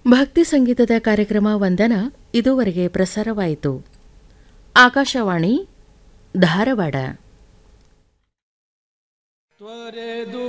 ಭಕ್ತಿ ಸಂಗೀತದ ಕಾರ್ಯಕ್ರಮ ವಂದನ ಇದುವರೆಗೆ ಪ್ರಸಾರವಾಯಿತು ಆಕಾಶವಾಣಿ ಧಾರವಾಡ ತ್ವರೆದು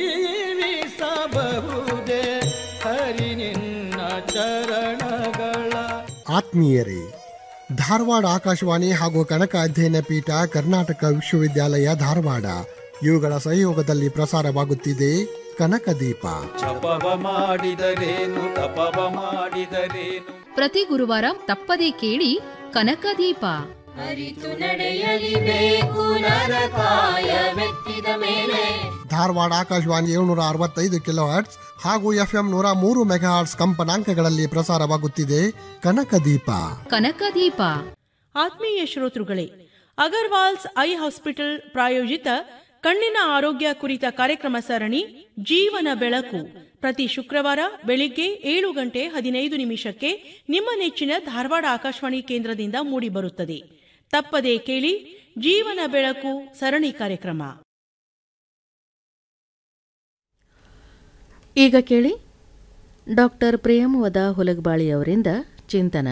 ಜೀವಿಸಬಹುದೇ ಹರಿ ನಿನ್ನ ಚರಣಗಳ ಆತ್ಮೀಯರೇ ಧಾರವಾಡ ಆಕಾಶವಾಣಿ ಹಾಗೂ ಕನಕ ಅಧ್ಯಯನ ಪೀಠ ಕರ್ನಾಟಕ ವಿಶ್ವವಿದ್ಯಾಲಯ ಧಾರವಾಡ ಇವುಗಳ ಸಹಯೋಗದಲ್ಲಿ ಪ್ರಸಾರವಾಗುತ್ತಿದೆ ಕನಕ ದೀಪ ಜಪವ ಮಾಡಿದರೇನು ತಪವ ಮಾಡಿದರೇನು ಪ್ರತಿ ಗುರುವಾರ ತಪ್ಪದೇ ಕೇಳಿ ಕನಕದೀಪ ಅರಿತು ನಡೆಯಲಿಬೇಕು ನರಕಾಯ ಮೆತ್ತಿದ ಮೇಲೆ ಧಾರವಾಡ ಆಕಾಶವಾಣಿ ಏಳ್ನೂರ ಅರವತ್ತೈದು ಕಿಲೋ ಹರ್ಟ್ಸ್ ಹಾಗೂ ಎಫ್ಎಂ ನೂರ ಮೂರು ಮೆಗಾ ಹರ್ಟ್ಸ್ ಕಂಪನಾಂಕಗಳಲ್ಲಿ ಪ್ರಸಾರವಾಗುತ್ತಿದೆ ಕನಕ ದೀಪ ಕನಕದೀಪ ಆತ್ಮೀಯ ಶ್ರೋತೃಗಳೇ ಅಗರ್ವಾಲ್ಸ್ ಐ ಹಾಸ್ಪಿಟಲ್ ಪ್ರಾಯೋಜಿತ ಕಣ್ಣಿನ ಆರೋಗ್ಯ ಕುರಿತ ಕಾರ್ಯಕ್ರಮ ಸರಣಿ ಜೀವನ ಬೆಳಕು ಪ್ರತಿ ಶುಕ್ರವಾರ ಬೆಳಿಗ್ಗೆ ಏಳು ಗಂಟೆ ಹದಿನೈದು ನಿಮಿಷಕ್ಕೆ ನಿಮ್ಮ ನೆಚ್ಚಿನ ಧಾರವಾಡ ಆಕಾಶವಾಣಿ ಕೇಂದ್ರದಿಂದ ಮೂಡಿಬರುತ್ತದೆ ತಪ್ಪದೇ ಕೇಳಿ ಜೀವನ ಬೆಳಕು ಸರಣಿ ಕಾರ್ಯಕ್ರಮ ಈಗ ಕೇಳಿ ಡಾಕ್ಟರ್ ಪ್ರಿಯಮವದ ಹುಲಗಬಾಳಿ ಅವರಿಂದ ಚಿಂತನ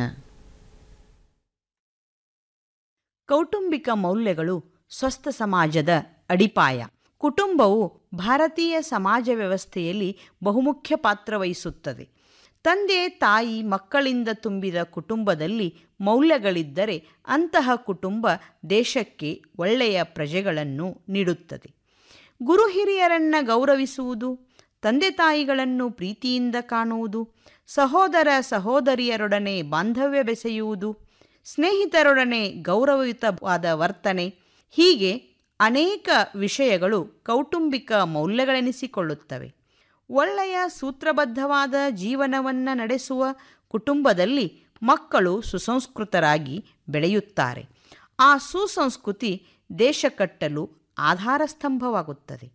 ಕೌಟುಂಬಿಕ ಮೌಲ್ಯಗಳು ಸ್ವಸ್ಥ ಸಮಾಜದ ಅಡಿಪಾಯ ಕುಟುಂಬವು ಭಾರತೀಯ ಸಮಾಜ ವ್ಯವಸ್ಥೆಯಲ್ಲಿ ಬಹುಮುಖ್ಯ ಪಾತ್ರ ವಹಿಸುತ್ತದೆ ತಂದೆ ತಾಯಿ ಮಕ್ಕಳಿಂದ ತುಂಬಿದ ಕುಟುಂಬದಲ್ಲಿ ಮೌಲ್ಯಗಳಿದ್ದರೆ ಅಂತಹ ಕುಟುಂಬ ದೇಶಕ್ಕೆ ಒಳ್ಳೆಯ ಪ್ರಜೆಗಳನ್ನು ನೀಡುತ್ತದೆ ಗುರು ಹಿರಿಯರನ್ನು ಗೌರವಿಸುವುದು ತಂದೆ ತಾಯಿಗಳನ್ನು ಪ್ರೀತಿಯಿಂದ ಕಾಣುವುದು ಸಹೋದರ ಸಹೋದರಿಯರೊಡನೆ ಬಾಂಧವ್ಯ ಬೆಸೆಯುವುದು ಸ್ನೇಹಿತರೊಡನೆ ಗೌರವಯುತವಾದ ವರ್ತನೆ ಹೀಗೆ ಅನೇಕ ವಿಷಯಗಳು ಕೌಟುಂಬಿಕ ಮೌಲ್ಯಗಳೆನಿಸಿಕೊಳ್ಳುತ್ತವೆ ಒಳ್ಳೆಯ ಸೂತ್ರಬದ್ಧವಾದ ಜೀವನವನ್ನು ನಡೆಸುವ ಕುಟುಂಬದಲ್ಲಿ ಮಕ್ಕಳು ಸುಸಂಸ್ಕೃತರಾಗಿ ಬೆಳೆಯುತ್ತಾರೆ ಆ ಸುಸಂಸ್ಕೃತಿ ದೇಶ ಕಟ್ಟಲು ಆಧಾರ ಸ್ತಂಭವಾಗುತ್ತದೆ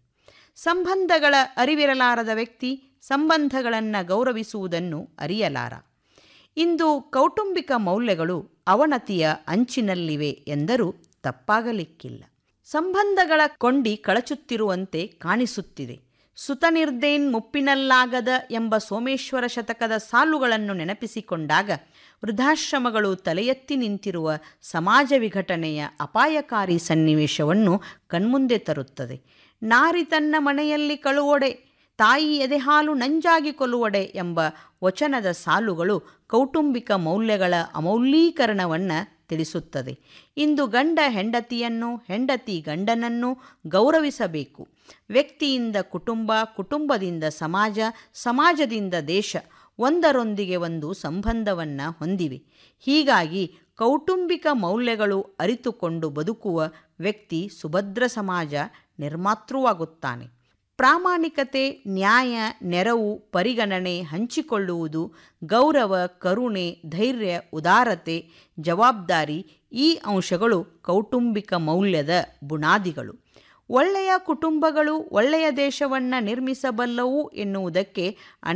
ಸಂಬಂಧಗಳ ಅರಿವಿರಲಾರದ ವ್ಯಕ್ತಿ ಸಂಬಂಧಗಳನ್ನು ಗೌರವಿಸುವುದನ್ನು ಅರಿಯಲಾರ ಇಂದು ಕೌಟುಂಬಿಕ ಮೌಲ್ಯಗಳು ಅವನತಿಯ ಅಂಚಿನಲ್ಲಿವೆ ಎಂದರೂ ತಪ್ಪಾಗಲಿಕ್ಕಿಲ್ಲ ಸಂಬಂಧಗಳ ಕೊಂಡಿ ಕಳಚುತ್ತಿರುವಂತೆ ಕಾಣಿಸುತ್ತಿದೆ ಸುತನಿರ್ದೇನ್ ಮುಪ್ಪಿನಲ್ಲಾಗದ ಎಂಬ ಸೋಮೇಶ್ವರ ಶತಕದ ಸಾಲುಗಳನ್ನು ನೆನಪಿಸಿಕೊಂಡಾಗ ವೃದ್ಧಾಶ್ರಮಗಳು ತಲೆ ಎತ್ತಿ ನಿಂತಿರುವ ಸಮಾಜ ವಿಘಟನೆಯ ಅಪಾಯಕಾರಿ ಸನ್ನಿವೇಶವನ್ನು ಕಣ್ಮುಂದೆ ತರುತ್ತದೆ ನಾರಿ ತನ್ನ ಮನೆಯಲ್ಲಿ ಕಳುವೊಡೆ ತಾಯಿ ಎದೆಹಾಲು ನಂಜಾಗಿ ಕೊಲ್ಲುವಡೆ ಎಂಬ ವಚನದ ಸಾಲುಗಳು ಕೌಟುಂಬಿಕ ಮೌಲ್ಯಗಳ ಅಮೌಲ್ಯೀಕರಣವನ್ನು ತಿಳಿಸುತ್ತದೆ ಇಂದು ಗಂಡ ಹೆಂಡತಿಯನ್ನು ಹೆಂಡತಿ ಗಂಡನನ್ನು ಗೌರವಿಸಬೇಕು ವ್ಯಕ್ತಿಯಿಂದ ಕುಟುಂಬ ಕುಟುಂಬದಿಂದ ಸಮಾಜ ಸಮಾಜದಿಂದ ದೇಶ ಒಂದರೊಂದಿಗೆ ಒಂದು ಸಂಬಂಧವನ್ನು ಹೊಂದಿವೆ ಹೀಗಾಗಿ ಕೌಟುಂಬಿಕ ಮೌಲ್ಯಗಳು ಅರಿತುಕೊಂಡು ಬದುಕುವ ವ್ಯಕ್ತಿ ಸುಭದ್ರ ಸಮಾಜ ನಿರ್ಮಾತೃವಾಗುತ್ತಾನೆ ಪ್ರಾಮಾಣಿಕತೆ ನ್ಯಾಯ ನೆರವು ಪರಿಗಣನೆ ಹಂಚಿಕೊಳ್ಳುವುದು ಗೌರವ ಕರುಣೆ ಧೈರ್ಯ ಉದಾರತೆ ಜವಾಬ್ದಾರಿ ಈ ಅಂಶಗಳು ಕೌಟುಂಬಿಕ ಮೌಲ್ಯದ ಬುನಾದಿಗಳು ಒಳ್ಳೆಯ ಕುಟುಂಬಗಳು ಒಳ್ಳೆಯ ದೇಶವನ್ನು ನಿರ್ಮಿಸಬಲ್ಲವು ಎನ್ನುವುದಕ್ಕೆ